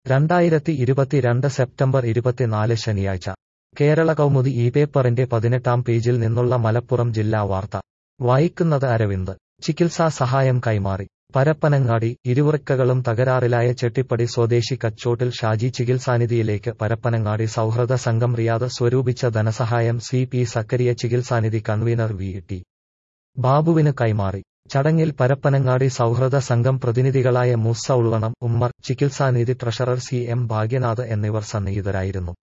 രണ്ടായിരത്തി ഇരുപത്തിരണ്ട് സെപ്റ്റംബർ ഇരുപത്തിനാല് ശനിയാഴ്ച കേരള കൗമുദി ഈ പേപ്പറിന്റെ പതിനെട്ടാം പേജിൽ നിന്നുള്ള മലപ്പുറം ജില്ലാ വാർത്ത വായിക്കുന്നത് അരവിന്ദ് ചികിത്സാ സഹായം കൈമാറി പരപ്പനങ്ങാടി ഇരുവൃക്കകളും തകരാറിലായ ചെട്ടിപ്പടി സ്വദേശി കച്ചോട്ടിൽ ഷാജി ചികിത്സാനിധിയിലേക്ക് പരപ്പനങ്ങാടി സൗഹൃദ സംഘം റിയാദ് സ്വരൂപിച്ച ധനസഹായം സി പി സക്കരിയ ചികിത്സാനിധി കൺവീനർ വി ടി ബാബുവിന് കൈമാറി ചടങ്ങിൽ പരപ്പനങ്ങാടി സൗഹൃദ സംഘം പ്രതിനിധികളായ മൂസ ഉള്ളണം ഉമ്മർ ചികിത്സാനിധി ട്രഷറർ സി എം ഭാഗ്യനാഥ് എന്നിവർ സന്നിഹിതരായിരുന്നു